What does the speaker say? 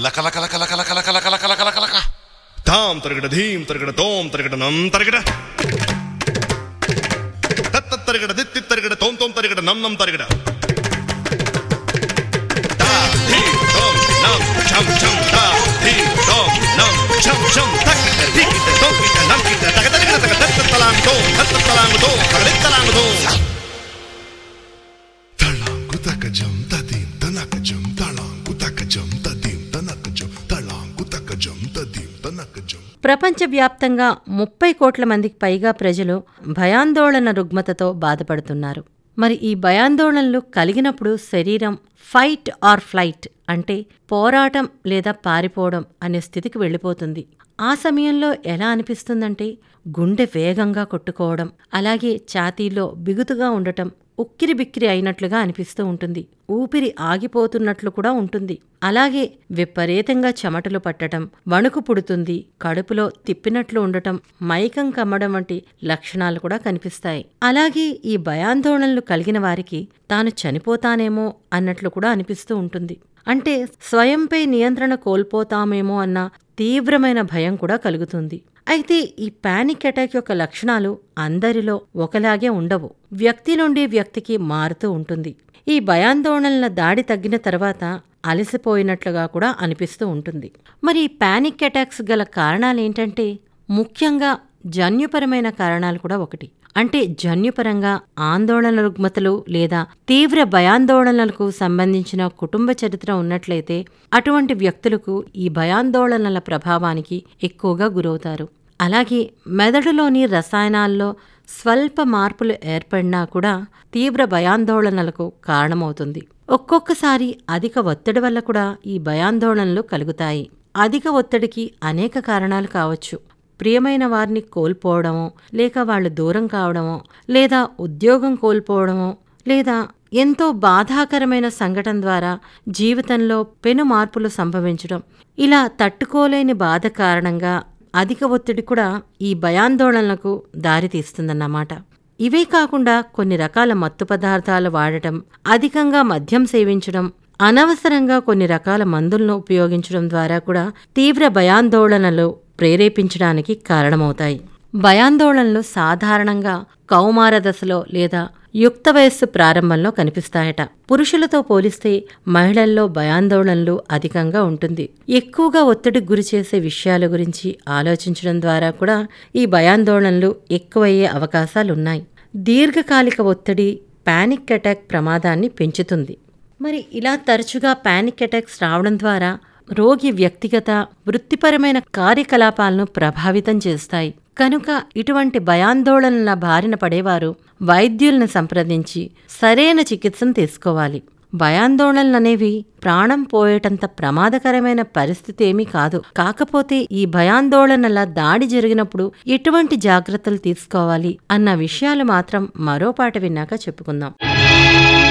లక లక లక లక లక లక లక లక లక లక లక తాం తరగడ ధీం తరగడ తోం తరగడ నం తరగడ తత్త తరగడ దిత్తి తరగడ తోం తోం తరగడ నం నం తరగడ తా ధీం తోం నం ఛం ఛం తా ధీం తోం నం ఛం ఛం తక్కిట దిక్కిట తోకిట నంకిట తగ తరగడ తగ తత్త తలాంగు తోం తత్త తలాంగు తోం తగలిత తలాంగు తోం తళాంగు తకజం తదీం తనకజం తళాంగు తకజం తదీం తనకజం తళాంగు తకజం తదీం తనకజం ప్రపంచవ్యాప్తంగా ముప్పై కోట్ల మందికి పైగా ప్రజలు భయాందోళన రుగ్మతతో బాధపడుతున్నారు మరి ఈ భయాందోళనలు కలిగినప్పుడు శరీరం ఫైట్ ఆర్ ఫ్లైట్ అంటే పోరాటం లేదా పారిపోవడం అనే స్థితికి వెళ్ళిపోతుంది ఆ సమయంలో ఎలా అనిపిస్తుందంటే గుండె వేగంగా కొట్టుకోవడం అలాగే ఛాతీలో బిగుతుగా ఉండటం ఉక్కిరి బిక్కిరి అయినట్లుగా అనిపిస్తూ ఉంటుంది ఊపిరి ఆగిపోతున్నట్లు కూడా ఉంటుంది అలాగే విపరీతంగా చెమటలు పట్టడం వణుకు పుడుతుంది కడుపులో తిప్పినట్లు ఉండటం మైకం కమ్మడం వంటి లక్షణాలు కూడా కనిపిస్తాయి అలాగే ఈ భయాందోళనలు కలిగిన వారికి తాను చనిపోతానేమో అన్నట్లు కూడా అనిపిస్తూ ఉంటుంది అంటే స్వయంపై నియంత్రణ కోల్పోతామేమో అన్న తీవ్రమైన భయం కూడా కలుగుతుంది అయితే ఈ పానిక్ అటాక్ యొక్క లక్షణాలు అందరిలో ఒకలాగే ఉండవు వ్యక్తి నుండి వ్యక్తికి మారుతూ ఉంటుంది ఈ భయాందోళనల దాడి తగ్గిన తర్వాత అలసిపోయినట్లుగా కూడా అనిపిస్తూ ఉంటుంది మరి ఈ పానిక్ అటాక్స్ గల కారణాలేంటంటే ముఖ్యంగా జన్యుపరమైన కారణాలు కూడా ఒకటి అంటే జన్యుపరంగా ఆందోళన రుగ్మతలు లేదా తీవ్ర భయాందోళనలకు సంబంధించిన కుటుంబ చరిత్ర ఉన్నట్లయితే అటువంటి వ్యక్తులకు ఈ భయాందోళనల ప్రభావానికి ఎక్కువగా గురవుతారు అలాగే మెదడులోని రసాయనాల్లో స్వల్ప మార్పులు ఏర్పడినా కూడా తీవ్ర భయాందోళనలకు కారణమవుతుంది ఒక్కొక్కసారి అధిక ఒత్తిడి వల్ల కూడా ఈ భయాందోళనలు కలుగుతాయి అధిక ఒత్తిడికి అనేక కారణాలు కావచ్చు ప్రియమైన వారిని కోల్పోవడమో లేక వాళ్ళు దూరం కావడమో లేదా ఉద్యోగం కోల్పోవడమో లేదా ఎంతో బాధాకరమైన సంఘటన ద్వారా జీవితంలో పెను మార్పులు సంభవించడం ఇలా తట్టుకోలేని బాధ కారణంగా అధిక ఒత్తిడి కూడా ఈ భయాందోళనలకు దారితీస్తుందన్నమాట ఇవే కాకుండా కొన్ని రకాల మత్తు పదార్థాలు వాడటం అధికంగా మద్యం సేవించడం అనవసరంగా కొన్ని రకాల మందులను ఉపయోగించడం ద్వారా కూడా తీవ్ర భయాందోళనలు ప్రేరేపించడానికి కారణమవుతాయి భయాందోళనలు సాధారణంగా కౌమార దశలో లేదా యుక్త వయస్సు ప్రారంభంలో కనిపిస్తాయట పురుషులతో పోలిస్తే మహిళల్లో భయాందోళనలు అధికంగా ఉంటుంది ఎక్కువగా ఒత్తిడికి గురి చేసే విషయాల గురించి ఆలోచించడం ద్వారా కూడా ఈ భయాందోళనలు ఎక్కువయ్యే అవకాశాలున్నాయి దీర్ఘకాలిక ఒత్తిడి పానిక్ అటాక్ ప్రమాదాన్ని పెంచుతుంది మరి ఇలా తరచుగా పానిక్ అటాక్స్ రావడం ద్వారా రోగి వ్యక్తిగత వృత్తిపరమైన కార్యకలాపాలను ప్రభావితం చేస్తాయి కనుక ఇటువంటి భయాందోళనల బారిన పడేవారు వైద్యులను సంప్రదించి సరైన చికిత్సను తీసుకోవాలి భయాందోళనలనేవి ప్రాణం పోయేటంత ప్రమాదకరమైన పరిస్థితి ఏమీ కాదు కాకపోతే ఈ భయాందోళనల దాడి జరిగినప్పుడు ఎటువంటి జాగ్రత్తలు తీసుకోవాలి అన్న విషయాలు మాత్రం మరో పాట విన్నాక చెప్పుకుందాం